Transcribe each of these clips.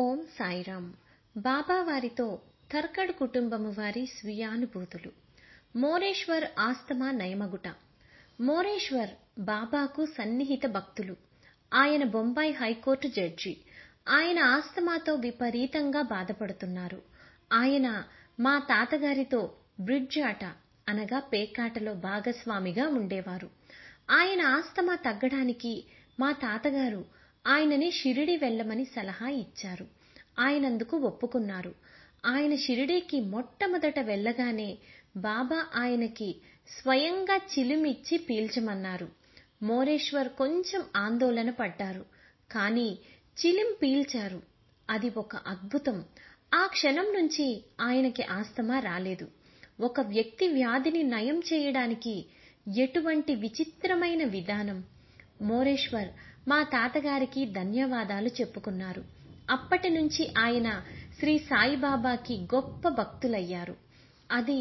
ఓం సాయిరాం బాబా వారితో తర్కడ్ కుటుంబము వారి స్వీయానుభూతులు మోరేశ్వర్ ఆస్తమా నయమగుట మోరేశ్వర్ బాబాకు సన్నిహిత భక్తులు ఆయన బొంబాయి హైకోర్టు జడ్జి ఆయన ఆస్తమాతో విపరీతంగా బాధపడుతున్నారు ఆయన మా తాతగారితో బ్రిడ్జ్ ఆట అనగా పేకాటలో భాగస్వామిగా ఉండేవారు ఆయన ఆస్తమా తగ్గడానికి మా తాతగారు ఆయనని షిరిడీ వెళ్ళమని సలహా ఇచ్చారు ఆయనందుకు ఒప్పుకున్నారు ఆయన షిరిడీకి మొట్టమొదట వెళ్ళగానే బాబా ఆయనకి స్వయంగా చిలుమిచ్చి పీల్చమన్నారు మోరేశ్వర్ కొంచెం ఆందోళన పడ్డారు కానీ చిలిం పీల్చారు అది ఒక అద్భుతం ఆ క్షణం నుంచి ఆయనకి ఆస్తమా రాలేదు ఒక వ్యక్తి వ్యాధిని నయం చేయడానికి ఎటువంటి విచిత్రమైన విధానం మోరేశ్వర్ మా తాతగారికి ధన్యవాదాలు చెప్పుకున్నారు అప్పటి నుంచి ఆయన శ్రీ సాయిబాబాకి గొప్ప భక్తులయ్యారు అది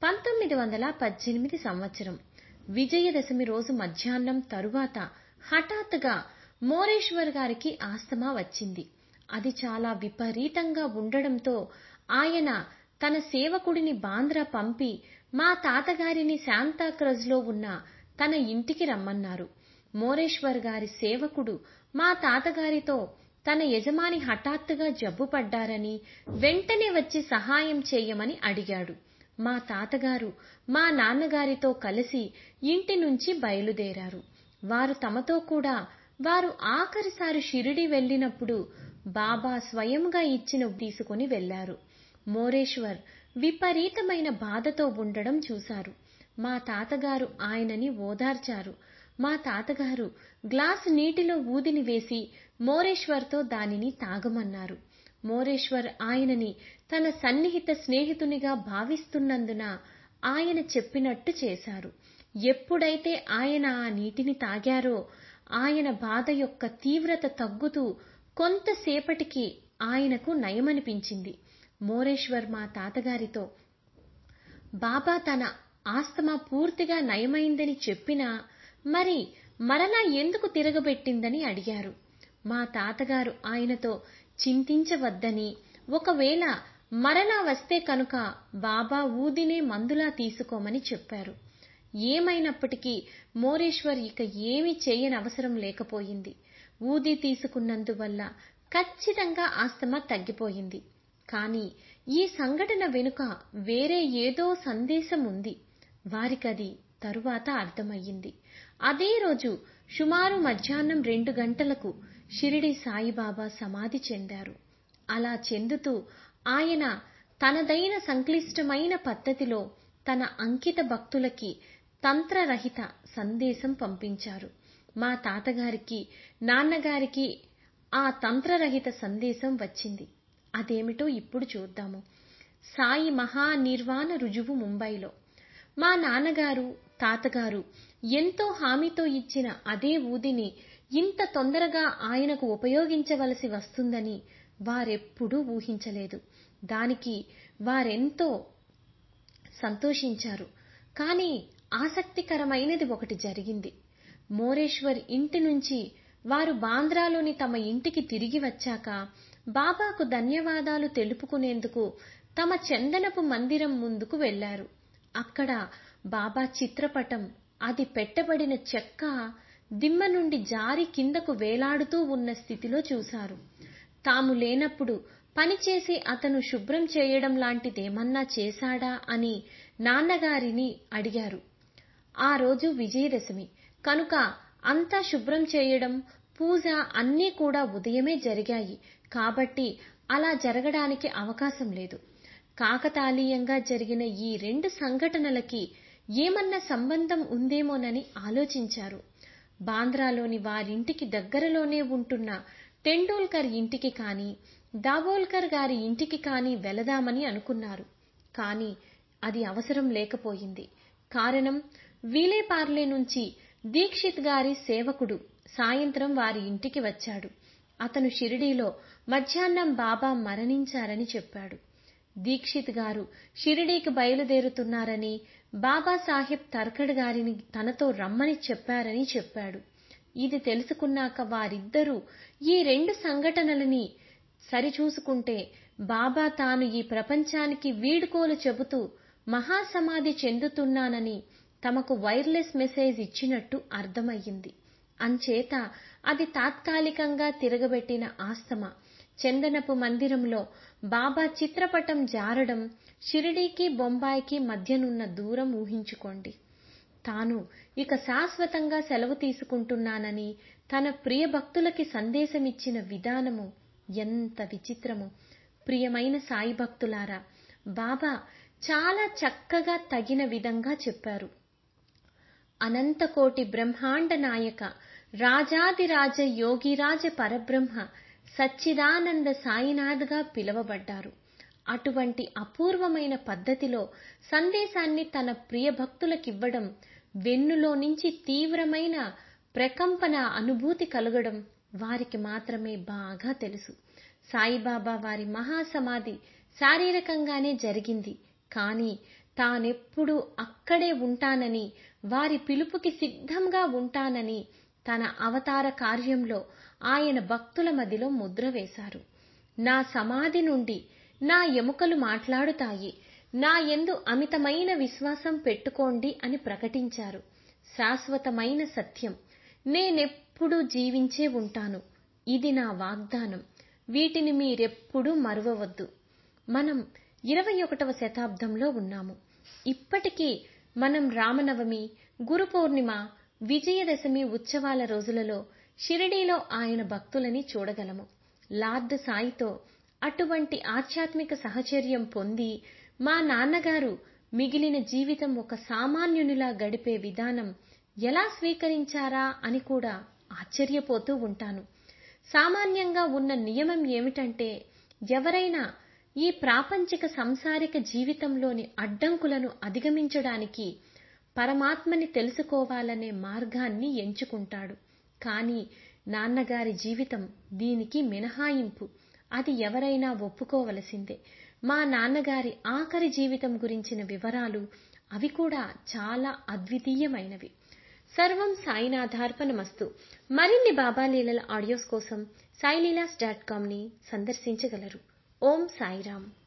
1918 సంవత్సరం విజయదశమి రోజు మధ్యాహ్నం తరువాత హఠాత్తుగా మోరేశ్వర్ గారికి ఆస్తమా వచ్చింది అది చాలా విపరీతంగా ఉండడంతో ఆయన తన సేవకుడిని బాంద్రా పంపి మా తాతగారిని శాంతాక్రజ్ లో ఉన్న తన ఇంటికి రమ్మన్నారు మోరేశ్వర్ గారి సేవకుడు మా తాతగారితో తన యజమాని హఠాత్తుగా జబ్బుపడ్డారని వెంటనే వచ్చి సహాయం చేయమని అడిగాడు మా తాతగారు మా నాన్నగారితో కలిసి ఇంటి నుంచి బయలుదేరారు వారు తమతో కూడా వారు ఆఖరిసారి షిరిడీ వెళ్ళినప్పుడు బాబా స్వయంగా ఇచ్చిన తీసుకుని వెళ్లారు మోరేశ్వర్ విపరీతమైన బాధతో ఉండడం చూశారు మా తాతగారు ఆయనని ఓదార్చారు మా తాతగారు గ్లాసు నీటిలో ఊదిని వేసి మోరేశ్వర్తో దానిని తాగమన్నారు మోరేశ్వర్ ఆయనని తన సన్నిహిత స్నేహితునిగా భావిస్తున్నందున ఆయన చెప్పినట్టు చేశారు ఎప్పుడైతే ఆయన ఆ నీటిని తాగారో ఆయన బాధ యొక్క తీవ్రత తగ్గుతూ కొంతసేపటికి ఆయనకు నయమనిపించింది మోరేశ్వర్ మా తాతగారితో బాబా తన ఆస్తమా పూర్తిగా నయమైందని చెప్పినా మరి మరలా ఎందుకు తిరగబెట్టిందని అడిగారు మా తాతగారు ఆయనతో చింతించవద్దని ఒకవేళ మరలా వస్తే కనుక బాబా ఊదినే మందులా తీసుకోమని చెప్పారు ఏమైనప్పటికీ మోరేశ్వర్ ఇక ఏమీ చేయనవసరం లేకపోయింది ఊది తీసుకున్నందువల్ల ఖచ్చితంగా ఆస్తమా తగ్గిపోయింది కానీ ఈ సంఘటన వెనుక వేరే ఏదో సందేశం ఉంది వారికది తరువాత అర్థమయ్యింది అదే రోజు సుమారు మధ్యాహ్నం రెండు గంటలకు షిరిడీ సాయిబాబా సమాధి చెందారు అలా చెందుతూ ఆయన తనదైన సంక్లిష్టమైన పద్ధతిలో తన అంకిత భక్తులకి తంత్రరహిత సందేశం పంపించారు మా తాతగారికి నాన్నగారికి ఆ తంత్రరహిత సందేశం వచ్చింది అదేమిటో ఇప్పుడు చూద్దాము సాయి మహానిర్వాణ రుజువు ముంబైలో మా నాన్నగారు తాతగారు ఎంతో హామీతో ఇచ్చిన అదే ఊదిని ఇంత తొందరగా ఆయనకు ఉపయోగించవలసి వస్తుందని వారెప్పుడూ ఊహించలేదు దానికి వారెంతో సంతోషించారు కానీ ఆసక్తికరమైనది ఒకటి జరిగింది మోరేశ్వర్ ఇంటి నుంచి వారు బాంద్రాలోని తమ ఇంటికి తిరిగి వచ్చాక బాబాకు ధన్యవాదాలు తెలుపుకునేందుకు తమ చందనపు మందిరం ముందుకు వెళ్లారు అక్కడ బాబా చిత్రపటం అది పెట్టబడిన చెక్క దిమ్మ నుండి జారి కిందకు వేలాడుతూ ఉన్న స్థితిలో చూశారు తాము లేనప్పుడు పనిచేసి అతను శుభ్రం చేయడం లాంటిదేమన్నా చేశాడా అని నాన్నగారిని అడిగారు ఆ రోజు విజయదశమి కనుక అంతా శుభ్రం చేయడం పూజ అన్నీ కూడా ఉదయమే జరిగాయి కాబట్టి అలా జరగడానికి అవకాశం లేదు కాకతాళీయంగా జరిగిన ఈ రెండు సంఘటనలకి ఏమన్నా సంబంధం ఉందేమోనని ఆలోచించారు బాంద్రాలోని వారింటికి దగ్గరలోనే ఉంటున్న టెండూల్కర్ ఇంటికి కానీ దాబోల్కర్ గారి ఇంటికి కానీ వెళదామని అనుకున్నారు కానీ అది అవసరం లేకపోయింది కారణం విలేపార్లే నుంచి దీక్షిత్ గారి సేవకుడు సాయంత్రం వారి ఇంటికి వచ్చాడు అతను షిరిడీలో మధ్యాహ్నం బాబా మరణించారని చెప్పాడు దీక్షిత్ గారు షిరిడీకి బయలుదేరుతున్నారని బాబాసాహెబ్ తర్కడ్ గారిని తనతో రమ్మని చెప్పారని చెప్పాడు ఇది తెలుసుకున్నాక వారిద్దరూ ఈ రెండు సంఘటనలని సరిచూసుకుంటే బాబా తాను ఈ ప్రపంచానికి వీడ్కోలు చెబుతూ మహాసమాధి చెందుతున్నానని తమకు వైర్లెస్ మెసేజ్ ఇచ్చినట్టు అర్థమయ్యింది అంచేత అది తాత్కాలికంగా తిరగబెట్టిన ఆస్తమా చందనపు మందిరంలో బాబా చిత్రపటం జారడం షిరిడీకి బొంబాయికి మధ్యనున్న దూరం ఊహించుకోండి తాను ఇక శాశ్వతంగా సెలవు తీసుకుంటున్నానని తన ప్రియ భక్తులకి సందేశమిచ్చిన విధానము ఎంత విచిత్రమో ప్రియమైన సాయి భక్తులారా బాబా చాలా చక్కగా తగిన విధంగా చెప్పారు అనంతకోటి బ్రహ్మాండ నాయక రాజాదిరాజ యోగిరాజ పరబ్రహ్మ సచ్చిదానంద సాయినాథ్గా పిలువబడ్డారు అటువంటి అపూర్వమైన పద్ధతిలో సందేశాన్ని తన ప్రియ భక్తులకివ్వడం వెన్నులో నుంచి తీవ్రమైన ప్రకంపన అనుభూతి కలగడం వారికి మాత్రమే బాగా తెలుసు సాయిబాబా వారి మహాసమాధి శారీరకంగానే జరిగింది కానీ తానెప్పుడూ అక్కడే ఉంటానని వారి పిలుపుకి సిద్ధంగా ఉంటానని తన అవతార కార్యంలో ఆయన భక్తుల మదిలో ముద్ర వేశారు నా సమాధి నుండి నా ఎముకలు మాట్లాడుతాయి నా యందు అమితమైన విశ్వాసం పెట్టుకోండి అని ప్రకటించారు శాశ్వతమైన సత్యం నేనెప్పుడూ జీవించే ఉంటాను ఇది నా వాగ్దానం వీటిని మీరెప్పుడూ మరువవద్దు మనం ఇరవై ఒకటవ శతాబ్దంలో ఉన్నాము ఇప్పటికీ మనం రామనవమి గురు పౌర్ణిమ విజయదశమి ఉత్సవాల రోజులలో షిరిడీలో ఆయన భక్తులని చూడగలము లార్డ్ సాయితో అటువంటి ఆధ్యాత్మిక సహచర్యం పొంది మా నాన్నగారు మిగిలిన జీవితం ఒక సామాన్యునిలా గడిపే విధానం ఎలా స్వీకరించారా అని కూడా ఆశ్చర్యపోతూ ఉంటాను సామాన్యంగా ఉన్న నియమం ఏమిటంటే ఎవరైనా ఈ ప్రాపంచిక సంసారిక జీవితంలోని అడ్డంకులను అధిగమించడానికి పరమాత్మని తెలుసుకోవాలనే మార్గాన్ని ఎంచుకుంటాడు కానీ నాన్నగారి జీవితం దీనికి మినహాయింపు అది ఎవరైనా ఒప్పుకోవలసిందే మా నాన్నగారి ఆఖరి జీవితం గురించిన వివరాలు అవి కూడా చాలా అద్వితీయమైనవి సర్వం సాయినాథార్పణమస్తు మరిన్ని బాబాలీలల ఆడియోస్ కోసం సాయిలీలాస్ డాట్ కామ్ని సందర్శించగలరు ఓం సాయిరామ్